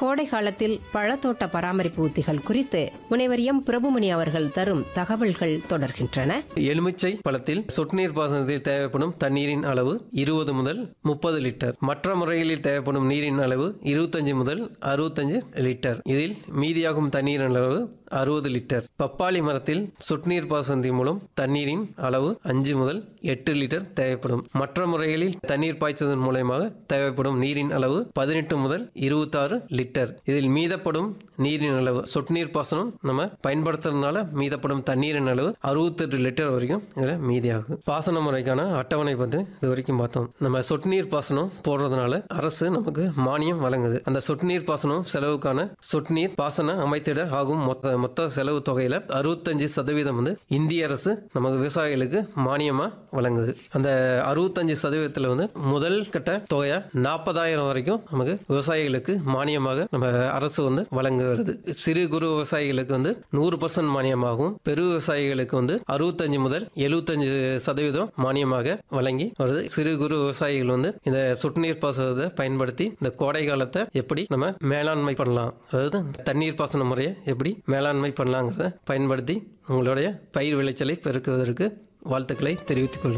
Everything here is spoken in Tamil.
கோடை காலத்தில் பழத்தோட்ட பராமரிப்பு உத்திகள் குறித்து முனைவர் எம் பிரபுமணி அவர்கள் தரும் தகவல்கள் தொடர்கின்றன எலுமிச்சை பழத்தில் சொட்டு நீர் பாசனத்தில் தேவைப்படும் தண்ணீரின் அளவு இருபது முதல் முப்பது லிட்டர் மற்ற முறைகளில் தேவைப்படும் நீரின் அளவு இருபத்தஞ்சு முதல் அறுபத்தஞ்சு லிட்டர் இதில் மீதியாகும் தண்ணீரின் அளவு அறுபது லிட்டர் பப்பாளி மரத்தில் சொட்டு நீர் பாசனத்தின் மூலம் தண்ணீரின் அளவு அஞ்சு முதல் எட்டு லிட்டர் தேவைப்படும் மற்ற முறைகளில் தண்ணீர் பாய்ச்சதன் மூலயமாக தேவைப்படும் நீரின் அளவு பதினெட்டு முதல் இருபத்தாறு லிட்டர் இதில் மீதப்படும் நீரின் அளவு சொட்டு நீர் பாசனம் நம்ம பயன்படுத்துறதுனால மீதப்படும் தண்ணீரின் அளவு அறுபத்தெட்டு லிட்டர் வரைக்கும் இதில் மீதியாகும் பாசன முறைக்கான அட்டவணை வந்து இது வரைக்கும் பார்த்தோம் நம்ம சொட்டு நீர் பாசனம் போடுறதுனால அரசு நமக்கு மானியம் வழங்குது அந்த சொட்டு நீர் பாசனம் செலவுக்கான சொட்டு நீர் பாசன அமைத்திட ஆகும் மொத்த மொத்த செலவு தொகையில அறுபத்தஞ்சு சதவீதம் வந்து இந்திய அரசு நமக்கு விவசாயிகளுக்கு மானியமா வழங்குது அந்த அறுபத்தஞ்சு சதவீதத்தில் வந்து முதல் கட்ட தொகையா நாற்பதாயிரம் வரைக்கும் நமக்கு விவசாயிகளுக்கு மானியமாக நம்ம அரசு வந்து வழங்க வருது சிறு குறு விவசாயிகளுக்கு வந்து நூறு பர்சன்ட் மானியமாகவும் பெரு விவசாயிகளுக்கு வந்து அறுபத்தஞ்சு முதல் எழுபத்தஞ்சு சதவீதம் மானியமாக வழங்கி வருது சிறு குறு விவசாயிகள் வந்து இந்த சொட்டு நீர் பாசனத்தை பயன்படுத்தி இந்த கோடை காலத்தை எப்படி நம்ம மேலாண்மை பண்ணலாம் அதாவது தண்ணீர் பாசன முறையை எப்படி மேலாண்மை பண்ணலாங்கிறத பயன்படுத்தி உங்களுடைய பயிர் விளைச்சலை பெருக்குவதற்கு வாழ்த்துக்களை தெரிவித்துக் கொள்கிறேன்